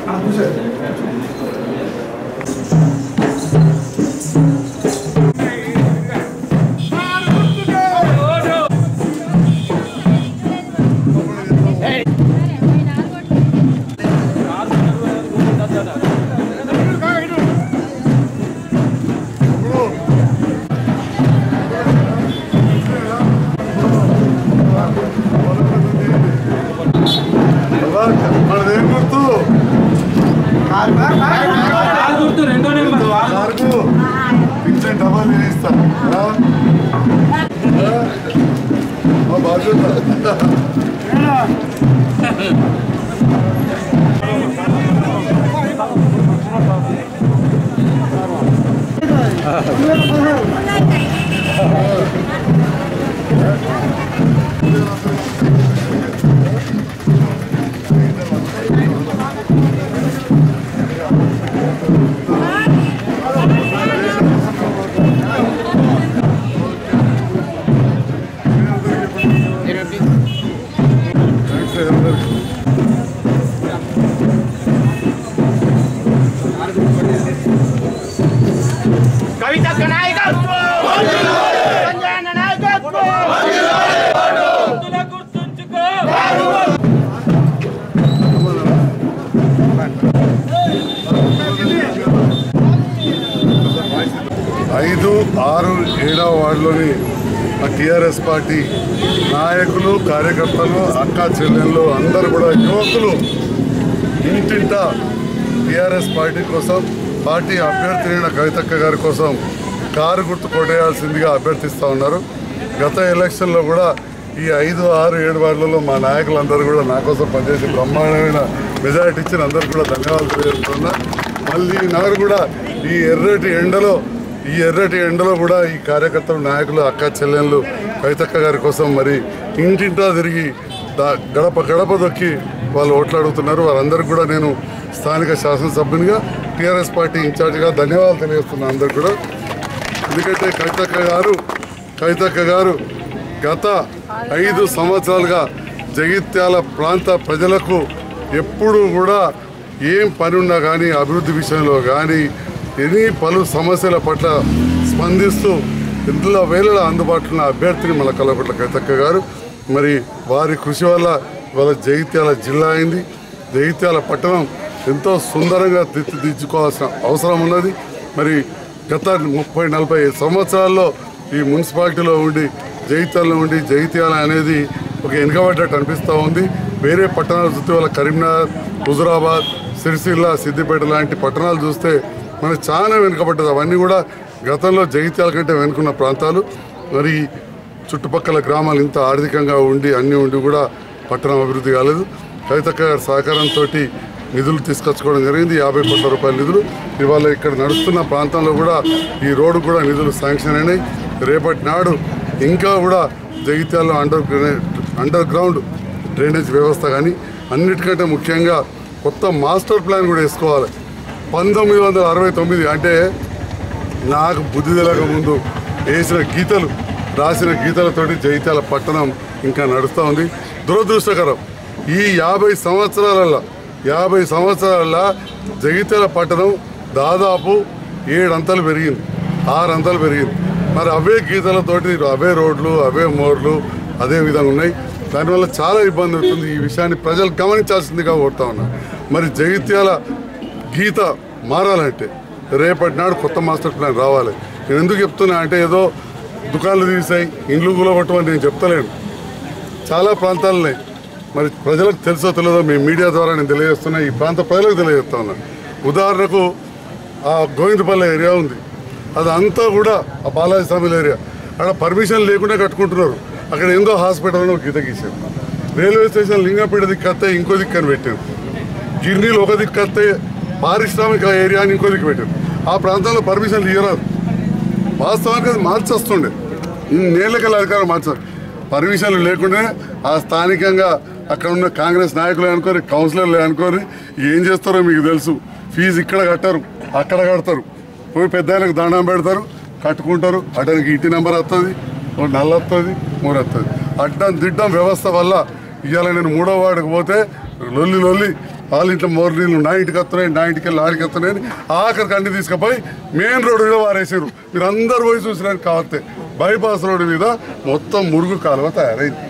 మనదేం గుర్తు కారు గుర్తు రెండో నెంబర్ వరకు పింఛన్ డబల్ నేను ఇస్తాను ఆ? ఆ? మా బాధ్యత థ్యాంక్స్ అందరికీ కవిత నాయకత్వం సంజయ్ నాయకత్వం గుర్తుంచుకో ఐదు ఆరు ఏడవ వార్డులోని ఆ టీఆర్ఎస్ పార్టీ నాయకులు కార్యకర్తలు అక్క చెల్లెళ్ళు అందరూ కూడా యువకులు ఇంటింట టీఆర్ఎస్ పార్టీ కోసం పార్టీ అభ్యర్థి అయిన కవితక్క గారి కోసం కారు గుర్తు కొట్టేయాల్సిందిగా అభ్యర్థిస్తూ ఉన్నారు గత ఎలక్షన్లో కూడా ఈ ఐదు ఆరు ఏడు వార్డులలో మా నాయకులందరూ కూడా నా కోసం పనిచేసి బ్రహ్మాండమైన మెజారిటీ ఇచ్చిన అందరికీ కూడా ధన్యవాదాలు తెలియజేస్తున్నా మళ్ళీ ఈనాడు కూడా ఈ ఎర్రటి ఎండలో ఈ ఎర్రటి ఎండలో కూడా ఈ కార్యకర్తలు నాయకులు అక్క చెల్లెళ్ళు కవితక్క గారి కోసం మరి ఇంటింటా తిరిగి దా- గడప గడప దొక్కి వాళ్ళు ఓట్లు అడుగుతున్నారు వారందరికీ కూడా నేను స్థానిక శాసనసభ్యునిగా టీఆర్ఎస్ పార్టీ ఇన్ఛార్జిగా ధన్యవాదాలు తెలియజేస్తున్నాను అందరికీ కూడా ఎందుకంటే కవితక్క గారు కవితక్క గారు గత ఐదు సంవత్సరాలుగా జగిత్యాల ప్రాంత ప్రజలకు ఎప్పుడూ కూడా ఏం పని ఉన్నా కానీ అభివృద్ధి విషయంలో కానీ ఎనీ పలు సమస్యల పట్ల స్పందిస్తూ ఇందులో వేళల అందుబాటులో ఉన్న అభ్యర్థిని మన కలవకొట్ల కవితక్క గారు మరి వారి కృషి వల్ల ఇవాళ జగిత్యాల జిల్లా అయింది జగిత్యాల పట్టణం ఎంతో సుందరంగా తీర్చిదిద్దుకోవాల్సిన అవసరం ఉన్నది మరి గత ముప్పై నలభై సంవత్సరాల్లో ఈ మున్సిపాలిటీలో ఉండి జగిత్యాలలో ఉండి జగిత్యాల అనేది ఒక వెనుకబడ్డట్టు అనిపిస్తూ ఉంది వేరే పట్టణాలు చూస్తే వాళ్ళ కరీంనగర్ హుజురాబాద్ సిరిసిల్ల సిద్దిపేట లాంటి పట్టణాలు చూస్తే మనకు చాలా వెనుకబడ్డది అవన్నీ కూడా గతంలో జగిత్యాల కంటే వెనుకున్న ప్రాంతాలు మరి చుట్టుపక్కల గ్రామాలు ఇంత ఆర్థికంగా ఉండి అన్నీ ఉండి కూడా పట్టణం అభివృద్ధి కాలేదు కవితక్క గారి సహకారంతో నిధులు తీసుకొచ్చుకోవడం జరిగింది యాభై కోట్ల రూపాయల నిధులు ఇవాళ ఇక్కడ నడుస్తున్న ప్రాంతంలో కూడా ఈ రోడ్డు కూడా నిధులు శాంక్షన్ అయినాయి రేపటి నాడు ఇంకా కూడా జగిత్యాలలో underground underground drainage వ్యవస్థ కానీ అన్నిటికంటే ముఖ్యంగా కొత్త మాస్టర్ ప్లాన్ కూడా వేసుకోవాలి పంతొమ్మిది వందల అరవై తొమ్మిది అంటే నాకు బుద్ధి తెలియక ముందు వేసిన గీతలు రాసిన గీతలతోటి జైత్యాల పట్టణం ఇంకా నడుస్తూ ఉంది దురదృష్టకరం ఈ యాభై సంవత్సరాలలో యాభై సంవత్సరాల జగిత్యాల పట్టణం దాదాపు ఏడంతలు పెరిగింది ఆరు అంతలు పెరిగింది మరి అవే గీతలతోటి అవే రోడ్లు అవే మోర్లు అదే విధంగా ఉన్నాయి దానివల్ల చాలా ఇబ్బంది అవుతుంది ఈ విషయాన్ని ప్రజలు గమనించాల్సిందిగా కోరుతా ఉన్నా మరి జగిత్యాల గీత మారాలంటే రేపటి నాడు కొత్త మాస్టర్ ప్లాన్ రావాలి నేను ఎందుకు చెప్తున్నా అంటే ఏదో దుకాణాలు తీసాయి ఇండ్లు కూలగొట్టమని నేను చెప్తలేను చాలా ప్రాంతాలనే మరి ప్రజలకు తెలుసో తెలియదో మీ మీడియా ద్వారా నేను తెలియజేస్తున్నా ఈ ప్రాంత ప్రజలకు తెలియజేస్తా ఉన్నా ఉదాహరణకు ఆ గోవిందపల్లి ఏరియా ఉంది అది అంతా కూడా ఆ బాలాజీ స్వామిల ఏరియా అక్కడ పర్మిషన్ లేకుండా కట్టుకుంటున్నారు అక్కడ ఏందో హాస్పిటల్ అని ఒక గీత గీశారు రైల్వే స్టేషన్ లింగపేట దిక్కత్తే ఇంకో దిక్కని పెట్టారు గిర్నీలు ఒక దిక్కత్తే పారిశ్రామిక ఏరియా అని ఇంకో దిక్కు పెట్టారు ఆ ప్రాంతంలో పర్మిషన్లు ఇవ్వరాదు వాస్తవానికి అది మార్చేస్తుండే నేళ్ళకెళ్ళ అధికారం మార్చారు పర్మిషన్లు లేకుండా ఆ స్థానికంగా అక్కడ ఉన్న కాంగ్రెస్ నాయకులు అనుకోని కౌన్సిలర్లు అనుకోని ఏం చేస్తారో మీకు తెలుసు ఫీజు ఇక్కడ కట్టరు అక్కడ కడతారు పోయి పెద్ద ఆయనకు దండం పెడతారు కట్టుకుంటారు అతనికి ఇంటి నెంబర్ వస్తుంది ఓ నల్ల వస్తుంది మూడు వస్తుంది అడ్డం దిడ్డం వ్యవస్థ వల్ల ఇవాళ నేను మూడో వాడికి పోతే లొల్లి లొల్లి వాళ్ళ ఇంట్లో మోరు నీళ్ళు నా ఇంటికి వస్తున్నాయి నా ఇంటికి వెళ్ళి ఆడికి వస్తున్నాయి అని ఆఖరికి అన్ని తీసుకుపోయి మెయిన్ రోడ్డు మీద వారేసారు మీరు అందరు పోయి చూసినారు కావతే బైపాస్ రోడ్డు మీద మొత్తం మురుగు కాలువ తయారైంది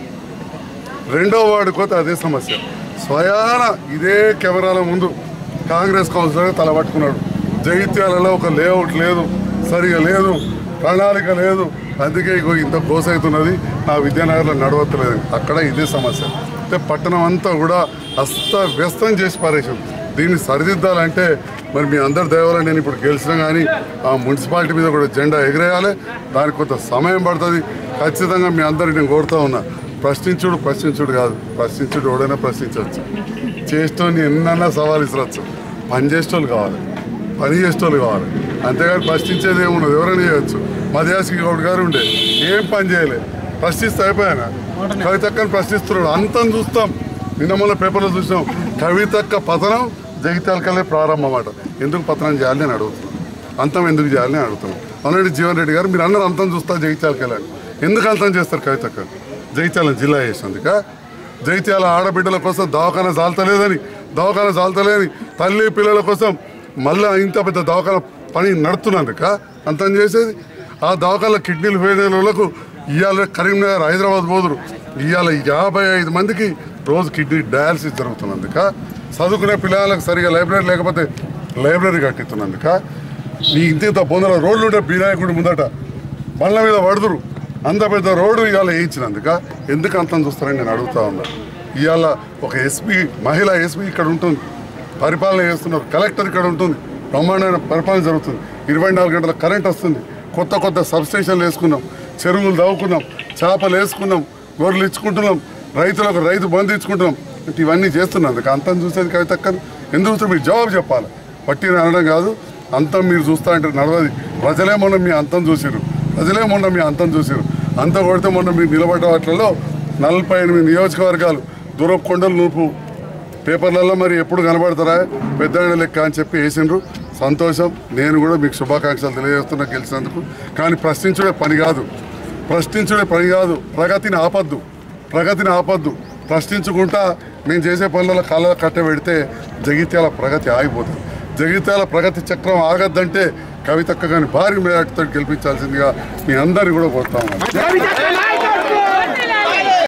రెండో వార్డు కోత అదే సమస్య స్వయాన ఇదే కెమెరాల ముందు కాంగ్రెస్ కౌన్సిలర్ తలబట్టుకున్నాడు జగిత్యాలలో ఒక లేఅవుట్ లేదు సరిగా లేదు ప్రణాళిక లేదు అందుకే ఇగో ఇంత కోస అవుతున్నది నా విద్యానగర్లో నడవట్లేదు అక్కడ ఇదే సమస్య అంటే పట్టణం అంతా కూడా అస్త వ్యస్తం చేసి పారేసాం దీన్ని సరిదిద్దాలంటే మరి మీ అందరి దేవాల నేను ఇప్పుడు గెలిచిన కానీ ఆ మున్సిపాలిటీ మీద కూడా జెండా ఎగిరేయాలి దానికి కొంత సమయం పడుతుంది ఖచ్చితంగా మీ అందరికి నేను కోరుతా ఉన్నా ప్రశ్నించుడు ప్రశ్నించుడు కాదు ప్రశ్నించుడు ఎవడైనా ప్రశ్నించవచ్చు చేసేటోని ఎన్నన్నా సవాలు ఇసరచ్చు పని చేసేటోళ్ళు కావాలి పని చేసేటోళ్ళు కావాలి అంతేగాని ప్రశ్నించేది ఏమున్నది ఎవరైనా చేయొచ్చు మధ్యాసి గౌడ్ గారు ఉండే ఏం పని చేయలే ప్రశ్నిస్తే అయిపోయానా కవితక్కని ప్రశ్నిస్తున్నాడు అంతం చూస్తాం నిన్న మొన్న పేపర్లో చూసాం కవితక్క పతనం జగిత్యాలకల్లే ప్రారంభం అన్నమాట ఎందుకు పతనం చేయాలని నేను అడుగుతున్నాను అంతం ఎందుకు చేయాలని నేను అడుగుతున్నాను ఆల్రెడీ జీవన్ రెడ్డి గారు మీరు అందరూ అంతం చూస్తా జగిత్యాలకెళ్ళాలి ఎందుకు అంతం చేస్తారు కవితక్క జగిత్యాల జిల్లా చేసినందుక జగిత్యాల ఆడబిడ్డల కోసం దవాఖాన చాలతలేదని దవాఖాన చాలతలేని తల్లి పిల్లల కోసం మళ్ళీ ఇంత పెద్ద దవాఖాన పని నడుతున్నందుక అంతం చేసేది ఆ దవాఖాన కిడ్నీలు పోయిన వాళ్ళకు ఇవాళ కరీంనగర్ హైదరాబాద్ పోదురు ఇవాళ యాభై ఐదు మందికి రోజు కిడ్నీ డయాలసిస్ జరుగుతున్నందుక చదువుకునే పిల్లలకు సరిగా లైబ్రరీ లేకపోతే లైబ్రరీ కట్టిస్తున్నందుక నీ ఇంత ఇంత బొందల రోడ్లు ఉంటే వినాయకుడి ముందట బండ్ల మీద పడుదురు అంత పెద్ద రోడ్డు ఇవాళ వేయించినందుక ఎందుకు అంతం చూస్తారని నేను అడుగుతా ఉన్నా ఇవాళ ఒక ఎస్పీ మహిళ ఎస్పీ ఇక్కడ ఉంటుంది పరిపాలన చేస్తున్నారు కలెక్టర్ ఇక్కడ ఉంటుంది బ్రహ్మాండమైన పరిపాలన జరుగుతుంది ఇరవై నాలుగు గంటల కరెంట్ వస్తుంది కొత్త కొత్త సబ్స్టేషన్లు వేసుకున్నాం చెరువులు దవ్వుకున్నాం చేపలు వేసుకున్నాం గొర్రెలు ఇచ్చుకుంటున్నాం రైతులకు రైతు బంధు ఇచ్చుకుంటున్నాం అంటే ఇవన్నీ చేస్తున్నందుకు అంతం చూసేది కవితక్కని ఎందుకు మీరు జవాబు చెప్పాలి పట్టిన అనడం కాదు అంతం మీరు చూస్తా అంటే నడవది ప్రజలే మొన్న మీ అంతం చూసారు ప్రజలే మొన్న మీ అంతం చూసారు అంత కొడితే మొన్న మీరు నిలబడ్డ వాటిలో నలభై ఎనిమిది నియోజకవర్గాలు దూరం కొండలు నూపు పేపర్లలో మరి ఎప్పుడు కనబడతారా పెద్ద ఆయన లెక్క అని చెప్పి వేసిండ్రు సంతోషం నేను కూడా మీకు శుభాకాంక్షలు తెలియజేస్తున్నా గెలిచినందుకు కానీ ప్రశ్నించుడే పని కాదు ప్రశ్నించుడే పని కాదు ప్రగతిని ఆపద్దు ప్రగతిని ఆపద్దు ప్రశ్నించుకుంటా మేము చేసే పనులలో కాళ్ళ కట్ట పెడితే జగిత్యాల ప్రగతి ఆగిపోతుంది జగిత్యాల ప్రగతి చక్రం ఆగద్దంటే కవితక్క కానీ భారీ మేరతో గెలిపించాల్సిందిగా మీ అందరినీ కూడా కోరుతా ఉన్నాను కవితక్క నాయకత్వం